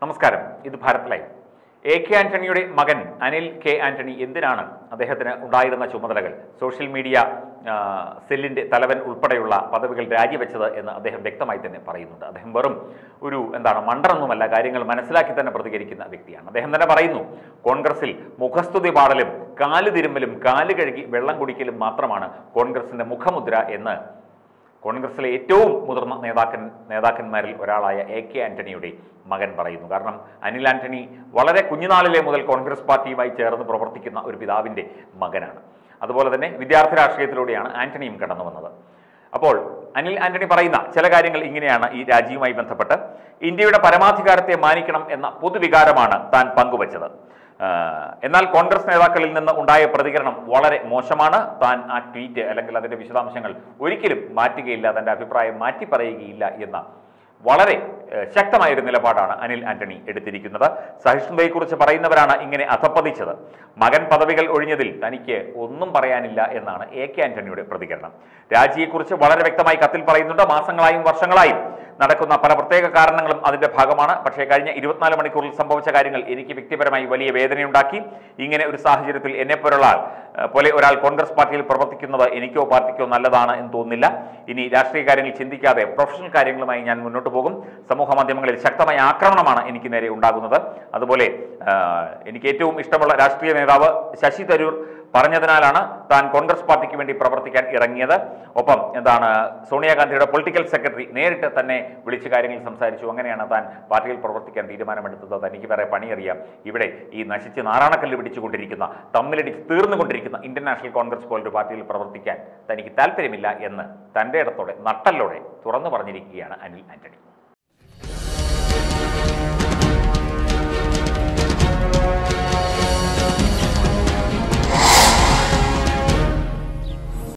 നമസ്കാരം ഇത് Bharat live A K ആന്റണിയുടെ മകൻ അനിൽ കെ ആന്റണി എന്തിനാണ് അദ്ദേഹത്തിന് ഉണ്ടായിരുന്ന ചുമതലകൾ സോഷ്യൽ മീഡിയ ആ, സെല്ലിന്റെ തലവൻ ഉൾപ്പെടെയുള്ള പദവികൾ രാജിവെച്ചത് എന്ന് അദ്ദേഹം വ്യക്തമായി തന്നെ പറയുന്നുണ്ട് അദ്ദേഹം വെറും ഒരു എന്താണ് മണ്ടനൊന്നുമല്ല കാര്യങ്ങൾ മനസ്സിലാക്കി തന്നെ പ്രതികരിക്കുന്ന വ്യക്തിയാണ് അദ്ദേഹം തന്നെ പറയുന്നു കോൺഗ്രസിൽ മുഖസ്തുതി പാടലും കാല് തിരുമ്മലും കാല് കഴുകി വെള്ളം കുടിക്കലും മാത്രമാണ് കോൺഗ്രസിന്റെ മുഖമുദ്ര എന്ന് കോൺഗ്രസിലെ ഏറ്റവും മുതിർന്ന നേതാക്കൻ നേതാക്കന്മാരിൽ ഒരാളായ എ കെ ആന്റണിയുടെ മകൻ പറയുന്നു കാരണം അനിൽ ആന്റണി വളരെ കുഞ്ഞുനാളിലെ മുതൽ കോൺഗ്രസ് പാർട്ടിയുമായി ചേർന്ന് പ്രവർത്തിക്കുന്ന ഒരു പിതാവിൻ്റെ മകനാണ് അതുപോലെ തന്നെ വിദ്യാർത്ഥി രാഷ്ട്രീയത്തിലൂടെയാണ് ആന്റണിയും കടന്നു വന്നത് അപ്പോൾ അനിൽ ആന്റണി പറയുന്ന ചില കാര്യങ്ങൾ ഇങ്ങനെയാണ് ഈ രാജിയുമായി ബന്ധപ്പെട്ട് ഇന്ത്യയുടെ പരമാധികാരത്തെ മാനിക്കണം എന്ന പൊതുവികാരമാണ് താൻ പങ്കുവച്ചത് ആഹ് എന്നാൽ കോൺഗ്രസ് നേതാക്കളിൽ നിന്ന് ഉണ്ടായ പ്രതികരണം വളരെ മോശമാണ് താൻ ആ ട്വീറ്റ് അല്ലെങ്കിൽ അതിന്റെ വിശദാംശങ്ങൾ ഒരിക്കലും മാറ്റുകയില്ല തന്റെ അഭിപ്രായം മാറ്റി പറയുകയില്ല എന്ന വളരെ ഏഹ്, ശക്തമായ ഒരു നിലപാടാണ് അനിൽ ആന്റണി എടുത്തിരിക്കുന്നത് സഹിഷ്ണുതയെക്കുറിച്ച് പറയുന്നവരാണ് ഇങ്ങനെ അധപ്പതിച്ചത് മകൻ പദവികൾ ഒഴിഞ്ഞതിൽ തനിക്ക് ഒന്നും പറയാനില്ല എന്നാണ് എ കെ ആന്റണിയുടെ പ്രതികരണം രാജിയെക്കുറിച്ച് വളരെ വ്യക്തമായി കത്തിൽ പറയുന്നുണ്ട് മാസങ്ങളായും വർഷങ്ങളായും നടക്കുന്ന പല പ്രത്യേക കാരണങ്ങളും അതിന്റെ ഭാഗമാണ് പക്ഷേ കഴിഞ്ഞ ഇരുപത്തിനാല് മണിക്കൂറിൽ സംഭവിച്ച കാര്യങ്ങൾ എനിക്ക് വ്യക്തിപരമായി വലിയ വേദനയുണ്ടാക്കി ഇങ്ങനെ ഒരു സാഹചര്യത്തിൽ എന്നെ പോലുള്ള ആൾ, ഏഹ്, പോലെ ഒരാൾ കോൺഗ്രസ് പാർട്ടിയിൽ പ്രവർത്തിക്കുന്നത് എനിക്കോ പാർട്ടിക്കോ നല്ലതാണ് എന്ന് തോന്നുന്നില്ല ഇനി രാഷ്ട്രീയ കാര്യങ്ങൾ ചിന്തിക്കാതെ പ്രൊഫഷണൽ കാര്യങ്ങളുമായി ഞാൻ മുന്നോട്ട് പോകും സമൂഹ മാധ്യമങ്ങളിൽ ശക്തമായ ആക്രമണമാണ് എനിക്ക് നേരെ ഉണ്ടാകുന്നത് അതുപോലെ ആഹ്, എനിക്ക് ഏറ്റവും ഇഷ്ടമുള്ള രാഷ്ട്രീയ നേതാവ് ശശി തരൂർ പറഞ്ഞതിനാലാണ് താൻ കോൺഗ്രസ് പാർട്ടിക്ക് വേണ്ടി പ്രവർത്തിക്കാൻ ഇറങ്ങിയത് ഒപ്പം എന്താണ് സോണിയാഗാന്ധിയുടെ പൊളിറ്റിക്കൽ സെക്രട്ടറി നേരിട്ട് തന്നെ വിളിച്ച് കാര്യങ്ങൾ സംസാരിച്ചു അങ്ങനെയാണ് താൻ പാർട്ടിയിൽ പ്രവർത്തിക്കാൻ തീരുമാനമെടുത്തത് തനിക്ക് വേറെ പണിയറിയാം ഇവിടെ ഈ നശിച്ച് നാറാണക്കല്ല് പിടിച്ചുകൊണ്ടിരിക്കുന്ന തമ്മിലടിച്ച് തീർന്നുകൊണ്ടിരിക്കുന്ന ഇന്ത്യൻ നാഷണൽ കോൺഗ്രസ് പോലൊരു പാർട്ടിയിൽ പ്രവർത്തിക്കാൻ തനിക്ക് താല്പര്യമില്ല എന്ന് തൻ്റെ ഇടത്തോടെ നട്ടല്ലോടെ തുറന്നു പറഞ്ഞിരിക്കുകയാണ് അനിൽ ആന്റണി